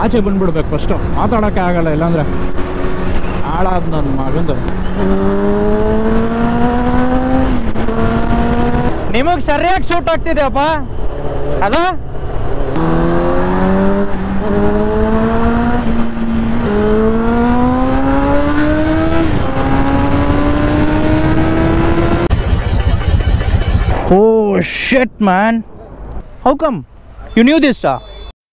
ಆಚೆ ಬಂದ್ಬಿಡ್ಬೇಕು ಫಸ್ಟು ಮಾತಾಡೋಕ್ಕೆ ಆಗಲ್ಲ ಇಲ್ಲಾಂದರೆ ಹಾಳಾದ ನನ್ನ ಮಗಂದು ನಿಮಗೆ ಸರಿಯಾಗಿ ಸೂಟ್ ಆಗ್ತಿದೆಯಪ್ಪ ಅಲ್ಲ Oh shit, man. How come? You knew this, sir?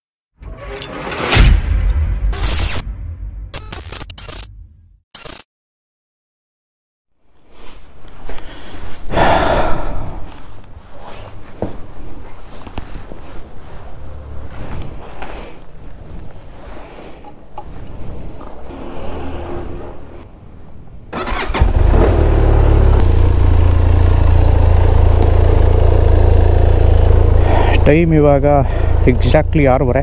Time ಇವಾಗ ಎಕ್ಸಾಕ್ಟ್ಲಿ ಆರೂವರೆ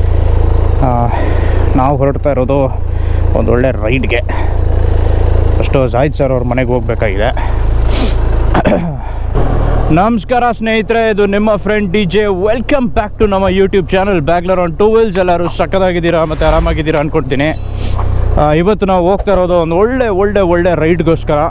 ನಾವು ಹೊರಡ್ತಾ ಇರೋದು ಒಂದು ಒಳ್ಳೆ ರೈಡ್ಗೆ ಅಷ್ಟು ಜಾಯ್ದ್ ಸರ್ ಅವ್ರ ಮನೆಗೆ ಹೋಗ್ಬೇಕಾಗಿದೆ ನಮಸ್ಕಾರ ಸ್ನೇಹಿತರೆ ಇದು ನಿಮ್ಮ friend D J welcome back to ನಮ್ಮ ಯೂಟ್ಯೂಬ್ ಚಾನಲ್ ಬ್ಯಾಗ್ಲರ್ ಆನ್ ಟೂ ವೀಲ್ಸ್ ಎಲ್ಲರೂ ಸಕ್ಕದಾಗಿದ್ದೀರಾ ಮತ್ತು ಆರಾಮಾಗಿದ್ದೀರಾ ಅಂದ್ಕೊಳ್ತೀನಿ ಆ, ಇವತ್ತು ನಾವು ಹೋಗ್ತಾ ಇರೋದು ಒಂದು ಒಳ್ಳೆ ಒಳ್ಳೆ ಒಳ್ಳೆ ರೈಡ್ಗೋಸ್ಕರ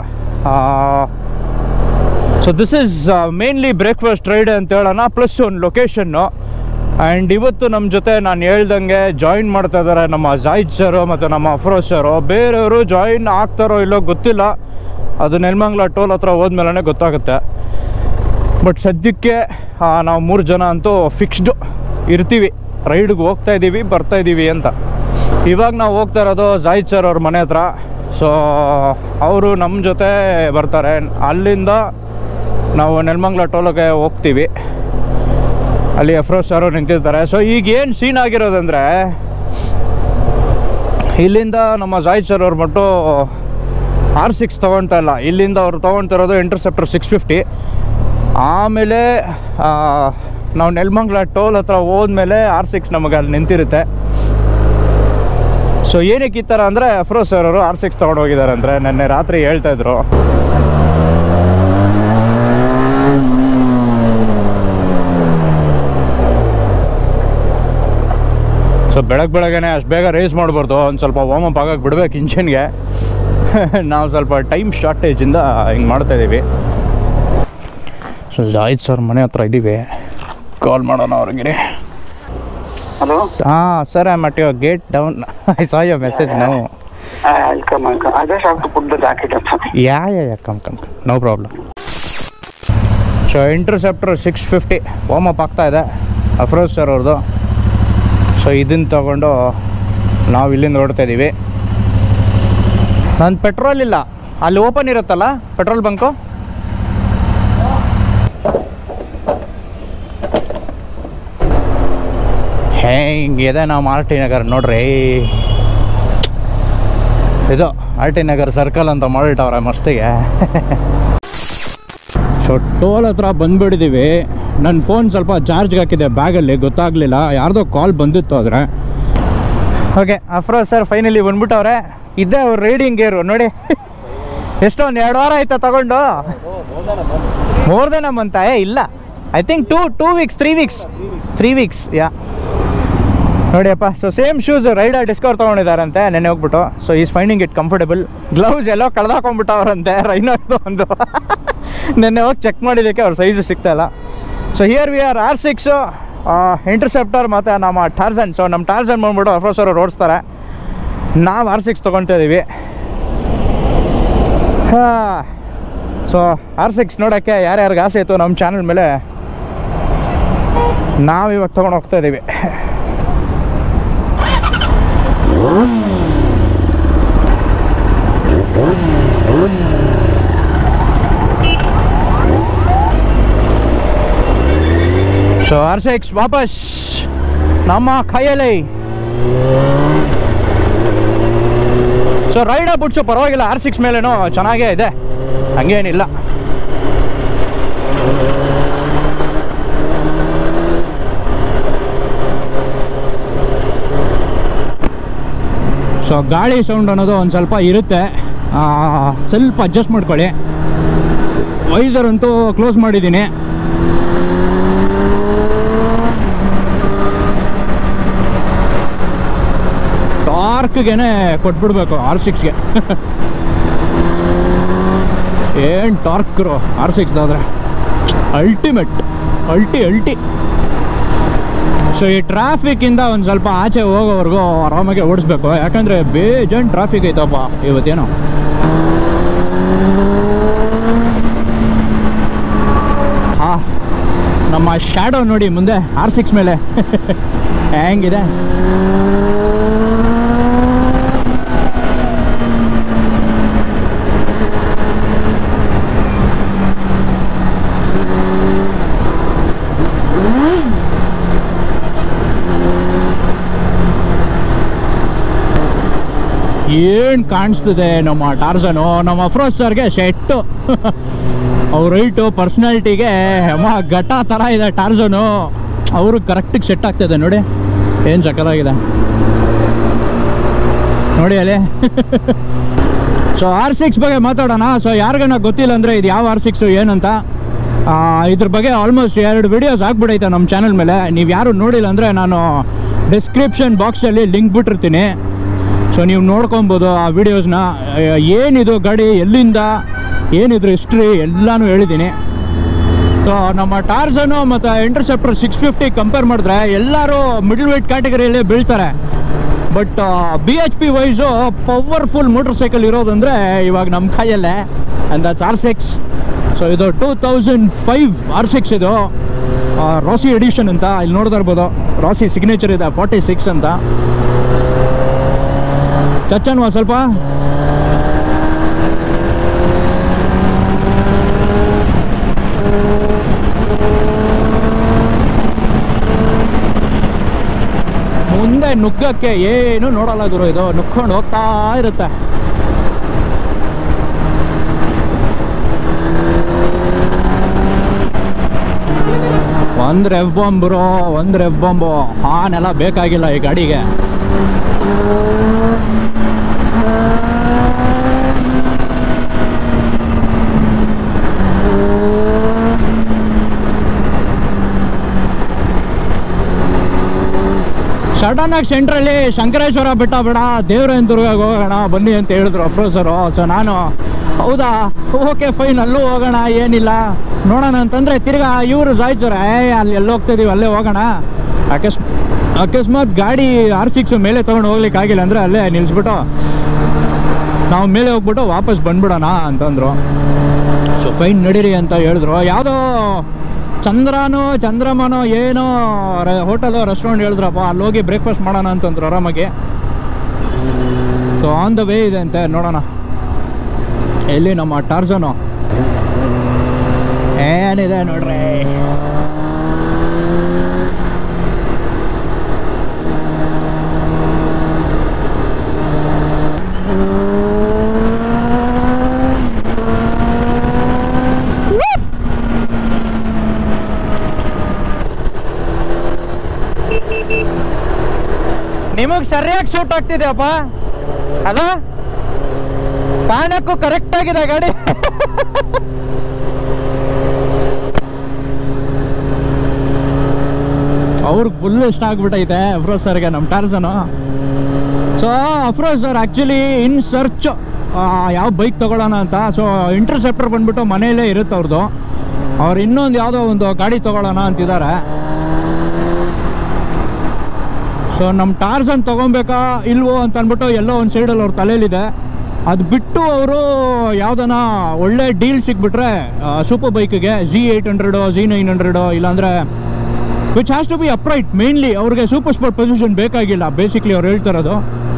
so this is mainly breakfast ride ಅಂತ ಹೇಳೋಣ ಪ್ಲಸ್ ಒಂದು ಲೊಕೇಶನ್ನು ಆ್ಯಂಡ್ ಇವತ್ತು ನಮ್ಮ ಜೊತೆ ನಾನು ಹೇಳ್ದಂಗೆ ಜಾಯಿನ್ ಮಾಡ್ತಾ ಇದ್ದಾರೆ ನಮ್ಮ ಜಾಯಿದ್ ಸರು ಮತ್ತು ನಮ್ಮ ಅಫ್ರೋಜ್ ಸರು ಬೇರೆಯವರು ಜಾಯಿನ್ ಆಗ್ತಾರೋ ಇಲ್ಲೋ ಗೊತ್ತಿಲ್ಲ ಅದು ನೆಲಮಂಗ್ಲ ಟೋಲ್ ಹತ್ರ ಹೋದ್ಮೇಲೆ ಗೊತ್ತಾಗುತ್ತೆ ಬಟ್ ಸದ್ಯಕ್ಕೆ ಆ, ನಾವು ಮೂರು ಜನ ಅಂತೂ ಫಿಕ್ಸ್ಡು ಇರ್ತೀವಿ ರೈಡ್ಗೆ ಹೋಗ್ತಾ ಇದ್ದೀವಿ ಬರ್ತಾ ಇದ್ದೀವಿ ಅಂತ ಇವಾಗ ನಾವು ಹೋಗ್ತಾ ಇರೋದು ಜಾಯಿದ್ ಸರ್ ಅವ್ರ ಮನೆ ಹತ್ರ ಸೊ ಅವರು ನಮ್ಮ ಜೊತೆ ಬರ್ತಾರೆ ಅಲ್ಲಿಂದ ನಾವು ನೆಲಮಂಗ್ಲ ಟೋಲಕ್ಕೆ ಹೋಗ್ತೀವಿ ಅಲ್ಲಿ ಅಫ್ರೋಜ್ ಸರ್ ನಿಂತಿರ್ತಾರೆ ಸೊ ಈಗ ಏನು ಸೀನ್ ಆಗಿರೋದಂದರೆ ಇಲ್ಲಿಂದ ನಮ್ಮ ಜಾಯಿದ್ ಸರ್ ಅವ್ರು ಮಟ್ಟು ಆರ್ ಸಿಕ್ಸ್ ತೊಗೊಳ್ತಾ ಇಲ್ಲ ಇಲ್ಲಿಂದ ಅವ್ರು ತೊಗೊಳ್ತಿರೋದು ಇಂಟರ್ಸೆಪ್ಟರ್ ಸಿಕ್ಸ್ ಫಿಫ್ಟಿ ಆಮೇಲೆ ಆ, ನಾವು ನೆಲಮಂಗ್ಲ ಟೋಲ್ ಹತ್ರ ಹೋದ್ಮೇಲೆ ಆರ್ ಸಿಕ್ಸ್ ನಮಗೆ ಅಲ್ಲಿ ನಿಂತಿರುತ್ತೆ ಸೊ ಏನಕ್ಕೆ ಈ ಥರ ಅಂದರೆ ಅಫ್ರೋಜ್ ಸರ್ ಅವರು ಆರ್ ಸಿಕ್ಸ್ ತೊಗೊಂಡು ಹೋಗಿದ್ದಾರೆ ಅಂದರೆ ನೆನ್ನೆ ರಾತ್ರಿ ಹೇಳ್ತಾ ಇದ್ರು ಸೊ ಬೆಳಗ್ಗೆ ಬೆಳಗ್ಗೆನೆ ಅಷ್ಟು ಬೇಗ ರೇಸ್ ಮಾಡ್ಬಾರ್ದು ಒಂದು ಸ್ವಲ್ಪ ವಾರ್ಮಪ್ ಆಗಕ್ಕೆ ಬಿಡ್ಬೇಕು ಇಂಜಿನ್ಗೆ ನಾವು ಸ್ವಲ್ಪ ಟೈಮ್ ಶಾರ್ಟೇಜಿಂದ ಹಿಂಗೆ ಮಾಡ್ತಾ ಇದ್ದೀವಿ ಸೊ ಜಾಯಿದ್ ಸರ್ ಮನೆ ಹತ್ರ ಇದ್ದೀವಿ ಕಾಲ್ ಮಾಡೋಣ ಅವ್ರಿಗೆ Hello? ಹಾಂ sir I met your gate down I saw your message ನಾವು Uh, I'll come, I'll come. I just have to put the jacket up. Yeah yeah yeah come come no problem so interceptor six fifty warm up ಆಗ್ತಾ ಇದೆ Afroz sir ಅವ್ರದ್ದು so ಇದನ್ನು ತಗೊಂಡು ನಾವು ಇಲ್ಲಿಂದ ಹೊರಡ್ತಾ ಇದ್ದೀವಿ ನನ್ನ ಪೆಟ್ರೋಲ್ ಇಲ್ಲ ಅಲ್ಲಿ ಓಪನ್ ಇರುತ್ತಲ್ಲ ಪೆಟ್ರೋಲ್ ಬಂಕು ಹೆಂಗಿದೆ ನಾವು ಆರ್ ಟಿ ನಗರ್ ನೋಡ್ರಿ ಇದು ಆರ್ ಟಿ ನಗರ್ ಸರ್ಕಲ್ ಅಂತ ಮಾಡಿಟ್ಟವ್ರೆ ಮಸ್ತಿಗೆ ಸೊ ಟೋಲ್ ಹತ್ರ ಬಂದ್ಬಿಟ್ಟಿದ್ದೀವಿ ನನ್ನ ಫೋನ್ ಸ್ವಲ್ಪ ಚಾರ್ಜ್ಗೆ ಹಾಕಿದೆ ಬ್ಯಾಗಲ್ಲಿ ಗೊತ್ತಾಗಲಿಲ್ಲ ಯಾರ್ದೋ ಕಾಲ್ ಬಂದಿತ್ತು ಆದರೆ ಓಕೆ ಅಫ್ರೋಜ್ ಸರ್ ಫೈನಲಿ ಬಂದ್ಬಿಟ್ಟವ್ರೆ ಇದ್ದೇ ಅವ್ರ ರೈಡಿಂಗ್ ಗೇರು ನೋಡಿ ಎಷ್ಟೊಂದು ಎರಡು ವಾರ ಆಯ್ತಾ ತಗೊಂಡು ಮೋರ್ ದೆನ್ ಅ ಮಂತ ಏ ಇಲ್ಲ I think two two weeks three weeks three weeks yeah ನೋಡಿಯಪ್ಪ so same shoes rider discover ತೊಗೊಂಡಿದ್ದಾರಂತೆ ನೆನ್ನೆ ಹೋಗ್ಬಿಟ್ಟು so is finding it comfortable gloves ಎಲ್ಲೋ ಕಳ್ದಾಕೊಂಡ್ಬಿಟ್ಟವ್ರಂತೆ ರೈನೋಸ್ದು ಒಂದು ನೆನ್ನೆ ಹೋಗಿ ಚೆಕ್ ಮಾಡಿದ್ದಕ್ಕೆ ಅವ್ರ ಸೈಜು ಸಿಗ್ತಾ ಇಲ್ಲ so here we are R six interceptor ಮತ್ತು ನಮ್ಮ ಟಾರ್ಸನ್ ಸೊ ನಮ್ಮ ಟಾರ್ಸನ್ ಬಂದ್ಬಿಟ್ಟು ಅಫ್ರೋಸ್ ಅವರು ಓಡಿಸ್ತಾರೆ ನಾವು ಆರ್ ಸಿಕ್ಸ್ ತೊಗೊಳ್ತಾ ಇದ್ದೀವಿ ಸೊ ಆರ್ ಸಿಕ್ಸ್ ನೋಡೋಕ್ಕೆ ಯಾರ್ಯಾರಿಗೆ ಆಸೆ ಇತ್ತು ನಮ್ಮ ಚಾನಲ್ ಮೇಲೆ ನಾವು ಇವಾಗ ತೊಗೊಂಡು ಹೋಗ್ತಾ ಇದ್ದೀವಿ ಸೊ ಆರ್ ಸಿಕ್ಸ್ ವಾಪಸ್ ನಮ್ಮ ಕೈಯಲ್ಲಿ ಸೊ ರೈಡ್ ಬಿಡ್ಸು ಪರವಾಗಿಲ್ಲ ಆರ್ ಸಿಕ್ಸ್ ಮೇಲೇನೋ ಚೆನ್ನಾಗೇ ಇದೆ ಹಂಗೇನಿಲ್ಲ ಸೊ ಗಾಳಿ ಸೌಂಡ್ ಅನ್ನೋದು ಒಂದು ಸ್ವಲ್ಪ ಇರುತ್ತೆ ಆ, ಸ್ವಲ್ಪ ಅಡ್ಜಸ್ಟ್ ಮಾಡ್ಕೊಳ್ಳಿ ವೈಸರ್ ಅಂತೂ ಕ್ಲೋಸ್ ಮಾಡಿದ್ದೀನಿ ಟಾರ್ಕ್ಗೆನೆ ಕೊಟ್ಬಿಡ್ಬೇಕು ಆರ್ ಸಿಕ್ಸ್ಗೆ ಏನು ಟಾರ್ಕ್ ಆರ್ ಸಿಕ್ಸ್ದಾದ್ರೆ ಅಲ್ಟಿಮೇಟ್ ಅಲ್ಟಿ ಅಲ್ಟಿ ಸೊ ಈ ಟ್ರಾಫಿಕ್ಕಿಂದ ಒಂದು ಸ್ವಲ್ಪ ಆಚೆ ಹೋಗೋವರೆಗೂ ಆರಾಮಾಗಿ ಓಡಿಸ್ಬೇಕು ಯಾಕಂದರೆ ಬೇಜಾನ್ ಟ್ರಾಫಿಕ್ ಐತಪ್ಪ ಇವತ್ತೇನೋ ಹಾ ನಮ್ಮ ಶ್ಯಾಡೋ ನೋಡಿ ಮುಂದೆ ಆರ್ ಸಿಕ್ಸ್ ಮೇಲೆ ಹೆಂಗಿದೆ ಏನು ಕಾಣಿಸ್ತಿದೆ ನಮ್ಮ ಟಾರ್ಸನು ನಮ್ಮ ಅಫ್ರೋಜ್ ಸರ್ಗೆ ಶೆಟ್ಟು ಅವ್ರ ರೈಟು ಪರ್ಸ್ನಾಲಿಟಿಗೆ ಹೆಮ ಘಟ ಥರ ಇದೆ ಟಾರ್ಸನು ಅವರು ಕರೆಕ್ಟಿಗೆ ಸೆಟ್ ಆಗ್ತಿದೆ ನೋಡಿ ಏನು ಸಕ್ಕದಾಗಿದೆ ನೋಡಿ ಅಲ್ಲಿ ಸೊ ಆರ್ ಸಿಕ್ಸ್ ಬಗ್ಗೆ ಮಾತಾಡೋಣ ಸೊ ಯಾರಿಗಾನ ಗೊತ್ತಿಲ್ಲ ಅಂದರೆ ಇದು ಯಾವ ಆರ್ ಸಿಕ್ಸು ಏನಂತ ಆ, ಇದ್ರ ಬಗ್ಗೆ ಆಲ್ಮೋಸ್ಟ್ ಎರಡು ವಿಡಿಯೋಸ್ ಆಗ್ಬಿಡೈತೆ ನಮ್ಮ ಚಾನಲ್ ಮೇಲೆ ನೀವು ಯಾರು ನೋಡಿಲ್ಲ ಅಂದರೆ ನಾನು ಡಿಸ್ಕ್ರಿಪ್ಷನ್ ಬಾಕ್ಸಲ್ಲಿ ಲಿಂಕ್ ಬಿಟ್ಟಿರ್ತೀನಿ ಸೊ ನೀವು ನೋಡ್ಕೊಬೋದು ಆ ವಿಡಿಯೋಸ್ನ ಏನಿದು ಗಾಡಿ ಎಲ್ಲಿಂದ ಏನಿದ್ರು ಹಿಸ್ಟ್ರಿ ಎಲ್ಲನೂ ಹೇಳಿದ್ದೀನಿ ಸೊ ನಮ್ಮ ಟಾರ್ಸನು ಮತ್ತು ಇಂಟರ್ಸೆಪ್ಟರ್ ಸಿಕ್ಸ್ ಫಿಫ್ಟಿ ಕಂಪೇರ್ ಮಾಡಿದ್ರೆ ಎಲ್ಲರೂ ಮಿಡಲ್ ವೇಟ್ ಕ್ಯಾಟಗರಿಯಲ್ಲಿ ಬೀಳ್ತಾರೆ but B H P wise powerful motorcycle ಇರೋದಂದರೆ ಇವಾಗ ನಮ್ಮ ಕೈಯಲ್ಲೇ and that's R six so ಇದು two thousand five R six ಇದು ಆ, ರಾಸಿ ಎಡಿಷನ್ ಅಂತ ಇಲ್ಲಿ ನೋಡ್ತಾ ಇರ್ಬೋದು ರಾಸಿ ಸಿಗ್ನೇಚರ್ ಇದೆ ಫಾರ್ಟಿ ಸಿಕ್ಸ್ ಅಂತ ಚಚ್ಚನ್ವಾ ಸ್ವಲ್ಪ ಮುಂದೆ ನುಗ್ಗಕ್ಕೆ ಏನು ನೋಡಲ್ಲ ಗುರು ಇದು ನುಗ್ಕೊಂಡು ಹೋಗ್ತಾ ಇರುತ್ತೆ ಒಂದ್ ರೆವ್ ಬಾಂಬ್ ಬ್ರೋ ಒಂದ್ ರೆವ್ ಬಾಂಬು ಹಾನೆಲ್ಲ ಬೇಕಾಗಿಲ್ಲ ಈ ಗಾಡಿಗೆ ಸಡನ್ ಆಗಿ ಸೆಂಟ್ರಲ್ಲಿ ಶಂಕರೇಶ್ವರ ಬೆಟ್ಟ ಬೇಡ ದೇವರಾಯನ ದುರ್ಗಕ್ಕೆ ಹೋಗೋಣ ಬನ್ನಿ ಅಂತ ಹೇಳಿದ್ರು ಅಪ್ರೋಸರು ಸೊ ನಾನು ಹೌದಾ ಓಕೆ ಫೈನ್ ಅಲ್ಲೂ ಹೋಗೋಣ ಏನಿಲ್ಲ ನೋಡೋಣ ಅಂತಂದ್ರೆ ತಿರ್ಗಾ ಇವರು ಸಾಯ್ತಾರೆ ಏ ಅಲ್ಲಿ ಎಲ್ಲಿ ಹೋಗ್ತಿದೀವಿ ಅಲ್ಲೇ ಹೋಗೋಣ ಅಕಸ್ ಅಕಸ್ಮಾತ್ ಗಾಡಿ ಆರ್ ಸಿಕ್ಸ್ ಮೇಲೆ ತೊಗೊಂಡು ಹೋಗ್ಲಿಕ್ಕೆ ಆಗಿಲ್ಲ ಅಂದರೆ ಅಲ್ಲೇ ನಿಲ್ಲಿಸ್ಬಿಟ್ಟು ನಾವು ಮೇಲೆ ಹೋಗ್ಬಿಟ್ಟು ವಾಪಸ್ ಬಂದ್ಬಿಡೋಣ ಅಂತಂದ್ರು ಸೊ ಫೈನ್ ನಡೀರಿ ಅಂತ ಹೇಳಿದ್ರು ಯಾವುದೋ ಚಂದ್ರನೋ ಚಂದ್ರಮನೋ ಏನೋ ಹೋಟೆಲು ರೆಸ್ಟೋರೆಂಟ್ ಹೇಳಿದ್ರಪ್ಪ ಅಲ್ಲಿ ಹೋಗಿ ಬ್ರೇಕ್ಫಾಸ್ಟ್ ಮಾಡೋಣ ಅಂತಂದ್ರು ಆರಾಮಾಗಿ ಸೊ ಆನ್ ದ ವೇ ಇದೆ ಅಂತೆ ನೋಡೋಣ ಎಲ್ಲಿ ನಮ್ಮ ಟಾರ್ಸನು ಏನಿದೆ ನೋಡ್ರಿ ನಿಮಗೆ ಸರಿಯಾಗಿ ಶೂಟ್ ಆಗ್ತಿದೆಯಪ್ಪ ಅಲ್ಲ ಕಾಣಕ್ಕೂ ಕರೆಕ್ಟ್ ಆಗಿದೆ ಗಾಡಿ ಅವ್ರಿಗೆ ಫುಲ್ ಇಷ್ಟ ಆಗ್ಬಿಟ್ಟೈತೆ ಅಫ್ರೋಜ್ ಸರ್ಗೆ ನಮ್ಮ ಟಾರ್ಸನು so Afroz sir actually in search ಯಾವ ಬೈಕ್ ತೊಗೊಳ್ಳೋಣ ಅಂತ ಸೊ ಇಂಟರ್ಸೆಪ್ಟರ್ ಬಂದ್ಬಿಟ್ಟು ಮನೆಯಲ್ಲೇ ಇರುತ್ತೆ ಅವ್ರದ್ದು ಅವ್ರು ಇನ್ನೊಂದು ಯಾವುದೋ ಒಂದು ಗಾಡಿ ತೊಗೊಳ್ಳೋಣ ಅಂತಿದ್ದಾರೆ ಸೊ ನಮ್ಮ ಟಾರ್ಸನ್ ತೊಗೊಬೇಕಾ ಇಲ್ವೋ ಅಂತ ಅಂದ್ಬಿಟ್ಟು ಎಲ್ಲೋ ಒಂದು ಸೈಡಲ್ಲಿ ಅವ್ರ ತಲೆಯಲ್ಲಿದೆ ಅದು ಬಿಟ್ಟು ಅವರು ಯಾವ್ದನ ಒಳ್ಳೆ ಡೀಲ್ ಸಿಕ್ಬಿಟ್ರೆ ಸೂಪರ್ ಬೈಕಿಗೆ G eight hundred G nine hundred ಇಲ್ಲಾಂದರೆ which has to be upright mainly ಅವ್ರಿಗೆ ಸೂಪರ್ ಸ್ಪೋರ್ಟ್ ಪೊಸಿಷನ್ ಬೇಕಾಗಿಲ್ಲ ಬೇಸಿಕ್ಲಿ ಅವ್ರು ಹೇಳ್ತಿರೋದು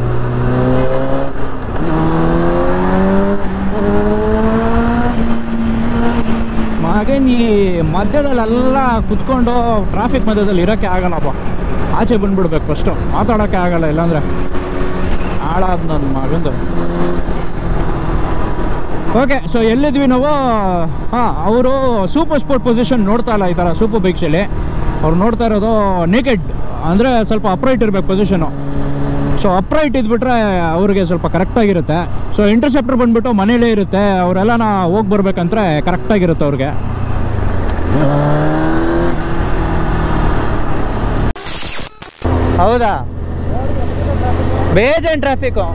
ಮಗನ್ ಈ ಮಧ್ಯದಲ್ಲೆಲ್ಲ ಕುತ್ಕೊಂಡು ಟ್ರಾಫಿಕ್ ಮಧ್ಯದಲ್ಲಿ ಇರೋಕ್ಕೆ ಆಗಲ್ಲಪ್ಪ ಆಚೆ ಬಂದ್ಬಿಡ್ಬೇಕು ಫಸ್ಟು ಮಾತಾಡೋಕ್ಕೆ ಆಗಲ್ಲ ಇಲ್ಲಾಂದರೆ ಹಾಳಾದ ನನ್ನ ಮಗಂದು ಓಕೆ ಸೊ ಎಲ್ಲಿದ್ವಿ ನಾವು ಹಾಂ ಅವರು ಸೂಪರ್ ಸ್ಪೋರ್ಟ್ ಪೊಸಿಷನ್ ನೋಡ್ತಾ ಇಲ್ಲ ಈ ಥರ ಸೂಪರ್ ಬೈಕ್ಸಲ್ಲಿ ಅವ್ರು ನೋಡ್ತಾ ಇರೋದು ನೇಕೆಡ್ ಅಂದರೆ ಸ್ವಲ್ಪ ಅಪ್ರೈಟ್ ಇರಬೇಕು ಪೊಸಿಷನು ಸೊ ಅಪ್ರೈಟ್ ಇದ್ಬಿಟ್ರೆ ಅವ್ರಿಗೆ ಸ್ವಲ್ಪ ಕರೆಕ್ಟಾಗಿರುತ್ತೆ ಸೊ ಇಂಟರ್ಸೆಪ್ಟರ್ ಬಂದ್ಬಿಟ್ಟು ಮನೇಲೇ ಇರುತ್ತೆ ಅವರೆಲ್ಲನ ಹೋಗಿ ಬರ್ಬೇಕಂದ್ರೆ ಕರೆಕ್ಟಾಗಿರುತ್ತೆ ಅವ್ರಿಗೆ ಹೌದಾ ಬೇಜಾನ್ ಟ್ರಾಫಿಕ್ಕು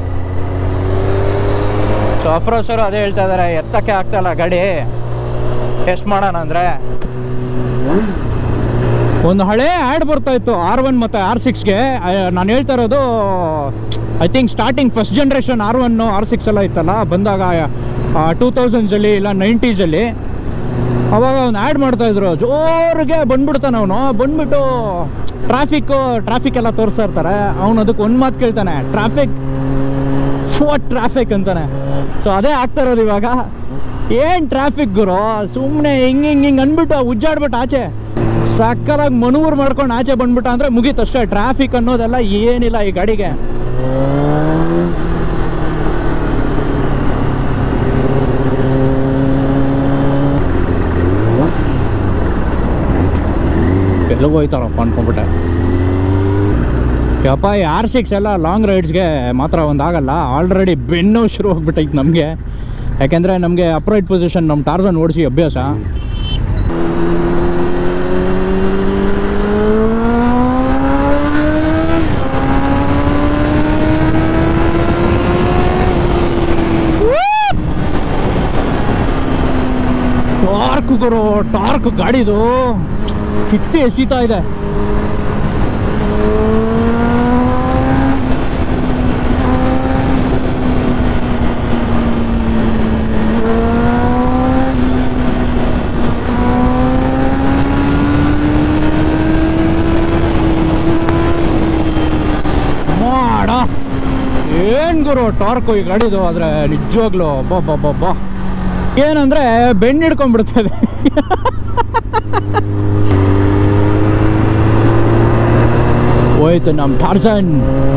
ಸೊ ಅಫ್ರೋಸರು ಅದೇ ಹೇಳ್ತಾ ಇದ್ದಾರೆ ಎತ್ತಕ್ಕೆ ಆಗ್ತಾಯಿಲ್ಲ ಗಾಡಿ ಟೆಸ್ಟ್ ಮಾಡೋಣ ಅಂದರೆ ಒಂದು ಹಳೆ ಆ್ಯಡ್ ಬರ್ತಾ ಇತ್ತು ಆರ್ ಒನ್ ಮತ್ತು ಆರ್ ಸಿಕ್ಸ್ಗೆ ನಾನು ಹೇಳ್ತಾ ಇರೋದು I think starting first generation R one R six ಎಲ್ಲ ಇತ್ತಲ್ಲ ಬಂದಾಗ ಟೂ ತೌಸಂಡ್ಸಲ್ಲಿ ಇಲ್ಲ ನೈಂಟೀಸಲ್ಲಿ ಅವಾಗ ಅವ್ನು ಆ್ಯಡ್ ಮಾಡ್ತಾಯಿದ್ರು ಜೋರಿಗೆ ಬಂದ್ಬಿಡ್ತಾನೆ ಅವನು ಬಂದ್ಬಿಟ್ಟು ಟ್ರಾಫಿಕ್ಕು ಟ್ರಾಫಿಕ್ ಎಲ್ಲ ತೋರಿಸ್ತಾ ಇರ್ತಾರೆ ಅವನು ಅದಕ್ಕೆ ಒಂದು ಮಾತು ಕೇಳ್ತಾನೆ ಟ್ರಾಫಿಕ್ ಫೋಟ್ ಟ್ರಾಫಿಕ್ ಅಂತಾನೆ ಸೊ ಅದೇ ಆಗ್ತಾ ಇರೋದು ಇವಾಗ ಏನು ಟ್ರಾಫಿಕ್ ಗುರು ಸುಮ್ಮನೆ ಹಿಂಗೆ ಹಿಂಗೆ ಹಿಂಗೆ ಅಂದ್ಬಿಟ್ಟು ಉಜ್ಜಾಡ್ಬಿಟ್ಟು ಆಚೆ ಸಕ್ಕದಾಗಿ ಮನೂರು ಮಾಡ್ಕೊಂಡು ಆಚೆ ಬಂದ್ಬಿಟ್ಟ ಅಂದರೆ ಮುಗೀತು ಅಷ್ಟೇ ಟ್ರಾಫಿಕ್ ಅನ್ನೋದೆಲ್ಲ ಏನಿಲ್ಲ ಈ ಗಾಡಿಗೆ ಎಲ್ಲಿಗೆ ಹೋಯ್ತಾರಪ್ಪ ಅನ್ಕೊಂಬಿಟ್ಟೆ ಯಪ್ಪ ಈ ಆರ್ ಸಿಕ್ಸ್ ಎಲ್ಲ ಲಾಂಗ್ ರೈಡ್ಸ್ಗೆ ಮಾತ್ರ ಒಂದು ಆಗಲ್ಲ ಆಲ್ರೆಡಿ ಬೆನ್ನು ಶುರು ಹೋಗ್ಬಿಟ್ಟೈತೆ ನಮಗೆ ಯಾಕೆಂದರೆ ನಮಗೆ ಅಪ್ರೈಟ್ ಪೊಸಿಷನ್ ನಮ್ಮ ಟಾರ್ಸನ್ ಓಡಿಸಿ ಅಭ್ಯಾಸ ಟಾರ್ಕ್ ಗುರು ಟಾರ್ಕ್ ಗಾಡಿದು ಕಿತ್ತಿ ಎಸೀತಾ ಇದೆ ಮಾಡ ಏನ್ ಗುರು ಟಾರ್ಕು ಈ ಗಾಡಿದು ಆದ್ರೆ ನಿಜವಾಗ್ಲು ಅಬ್ಬಬ್ಬಬ್ಬ ಏನಂದ್ರೆ ಬೆಣ್ಣು ಹಿಡ್ಕೊಂಡ್ಬಿಡ್ತದೆ ಹೋಯ್ತು ನಮ್ಮ ಟಾರ್ಸನ್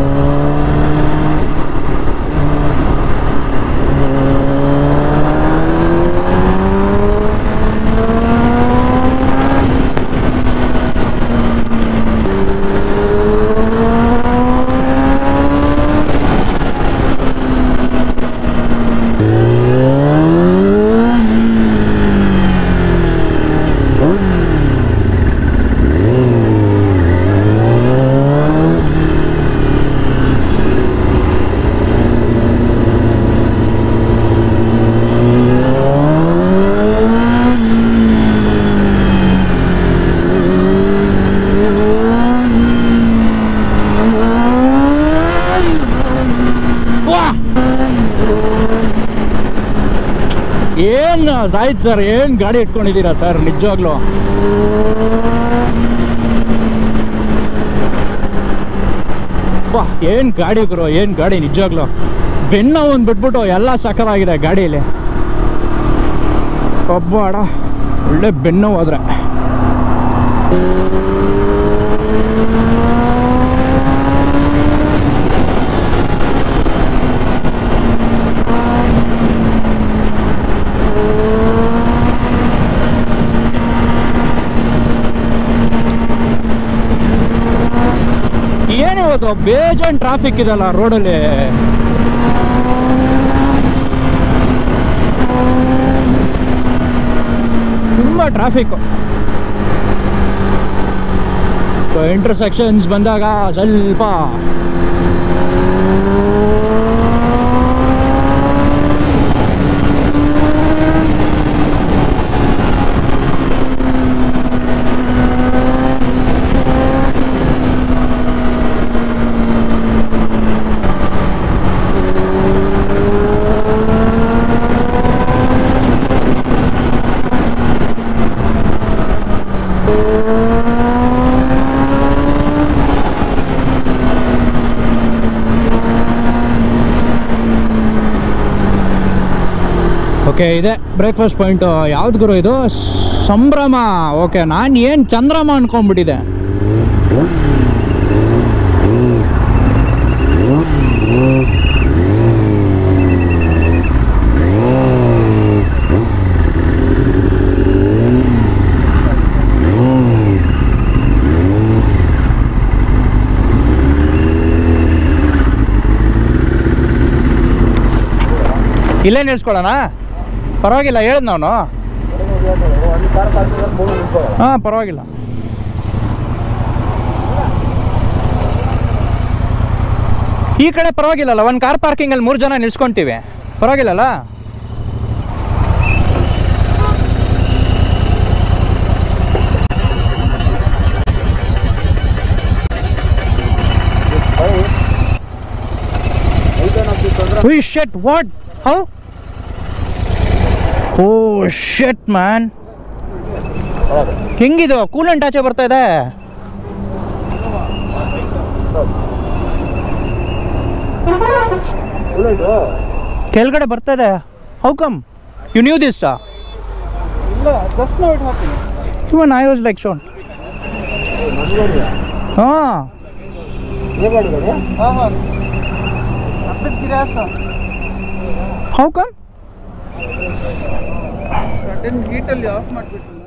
ವಾ ಏನು ಸಾಯ್ತು ಸರ್ ಏನು ಗಾಡಿ ಇಟ್ಕೊಂಡಿದ್ದೀರಾ ಸರ್ ನಿಜವಾಗ್ಲು ವಾ ಏನು ಗಾಡಿ ಗುರು ಏನು ಗಾಡಿ ನಿಜವಾಗ್ಲು ಬೆನ್ನ ಒಂದು ಬಿಟ್ಬಿಟ್ಟು ಎಲ್ಲ ಸಕ್ಕದಾಗಿದೆ ಗಾಡೀಲಿ ಕಬ್ಬಾಡ ಒಳ್ಳೆ ಬೆನ್ನು ಹೋದ್ರೆ ಏನಿವತ್ತು ಬೇಜಾನ್ ಟ್ರಾಫಿಕ್ ಇದೆಲ್ಲ ರೋಡಲ್ಲಿ ತುಂಬ ಟ್ರಾಫಿಕ್ ಸೊ ಇಂಟರ್ಸೆಕ್ಷನ್ಸ್ ಬಂದಾಗ ಸ್ವಲ್ಪ ಓಕೆ ಇದೆ ಬ್ರೇಕ್ಫಾಸ್ಟ್ ಪಾಯಿಂಟು ಯಾವ್ದು ಗುರು ಇದು ಸಂಭ್ರಮ ಓಕೆ ನಾನು ಏನು ಚಂದ್ರಮ ಅನ್ಕೊಂಡ್ಬಿಟ್ಟಿದೆ ಇಲ್ಲೇ ನಿಲ್ಸ್ಕೊಳ್ಳೋಣ ಪರವಾಗಿಲ್ಲ ಹೇಳ್ದ ಅವನು ಹಾಂ ಪರವಾಗಿಲ್ಲ ಈ ಕಡೆ ಪರವಾಗಿಲ್ಲಲ್ಲ ಒಂದು ಕಾರ್ ಪಾರ್ಕಿಂಗಲ್ಲಿ ಮೂರು ಜನ ನಿಲ್ಸ್ಕೊಂತೀವಿ ಪರವಾಗಿಲ್ಲಲ್ಲ We shit, what? How? Oh shit, man. ಹೆಂಗಿದು ಕೂಲೆಂಟ್ ಆಚೆ ಬರ್ತಾ ಇದೆ ಕೆಳಗಡೆ ಬರ್ತಾ ಇದೆ how come you knew this ಇಲ್ಲ ಜಸ್ಟ್ ನೋ ಇಟ್ ಹಾಕಿ even I was like shown ಹಾಂ ಹಾಂ ಹಾಂ ಅರ್ಧದ ಗಿರಾಸ ಹೌ ಕಮ್ ಸಡನ್ ಹೀಟಲ್ಲಿ ಆಫ್ ಮಾಡಿಬಿಟ್ಟು